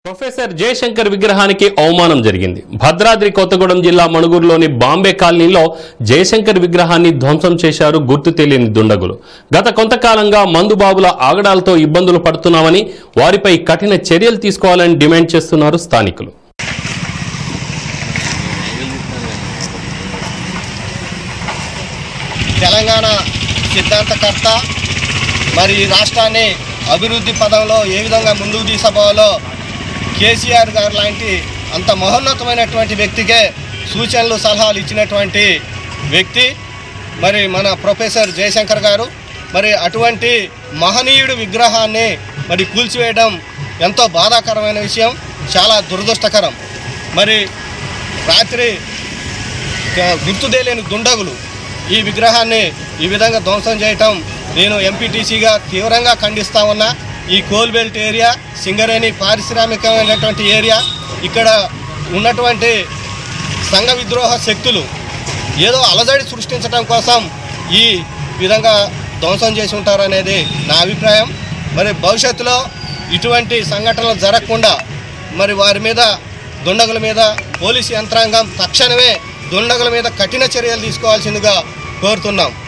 professor Jayashankar విగ్రహానికి అవమానం జరిగింది భద్రాద్రి కొత్తగూడెం జిల్లా మణుగూరులోని బాంబే కాలనీలో జయశంకర్ విగ్రహాన్ని ధ్వంసం చేశారు గుర్తు తెలియని దుండగులు గత కొంతకాలంగా మందుబాబుల ఆగడాలతో ఇబ్బందులు పడుతున్నామని వారిపై కఠిన చర్యలు తీసుకోవాలని డిమాండ్ చేస్తున్నారు స్థానికులు తెలంగాణ సిద్ధాంతకర్త మరి ఈ రాష్ట్రాన్ని అభివృద్ధి పదంలో ఏ విధంగా ముందుకు తీసుకుపోవాలో కేసీఆర్ గారు లాంటి అంత మహోన్నతమైనటువంటి వ్యక్తికే సూచనలు సలహాలు ఇచ్చినటువంటి వ్యక్తి మరి మన ప్రొఫెసర్ జయశంకర్ గారు మరి అటువంటి మహనీయుడి విగ్రహాన్ని మరి కూల్చివేయడం ఎంతో బాధాకరమైన విషయం చాలా దురదృష్టకరం మరి రాత్రి గుర్తు తెలియని దుండగులు ఈ విగ్రహాన్ని ఈ విధంగా ధ్వంసం చేయటం నేను ఎంపీటీసీగా తీవ్రంగా ఖండిస్తా ఉన్నా ఈ కోల్బెల్ట్ ఏరియా సింగరేణి పారిశ్రామికమైనటువంటి ఏరియా ఇక్కడ ఉన్నటువంటి సంఘ విద్రోహ శక్తులు ఏదో అలజడి సృష్టించడం కోసం ఈ విధంగా ధ్వంసం చేసి ఉంటారనేది నా అభిప్రాయం మరి భవిష్యత్తులో ఇటువంటి సంఘటనలు జరగకుండా మరి వారి మీద దుండగుల మీద పోలీసు యంత్రాంగం తక్షణమే దుండగుల మీద కఠిన చర్యలు తీసుకోవాల్సిందిగా కోరుతున్నాం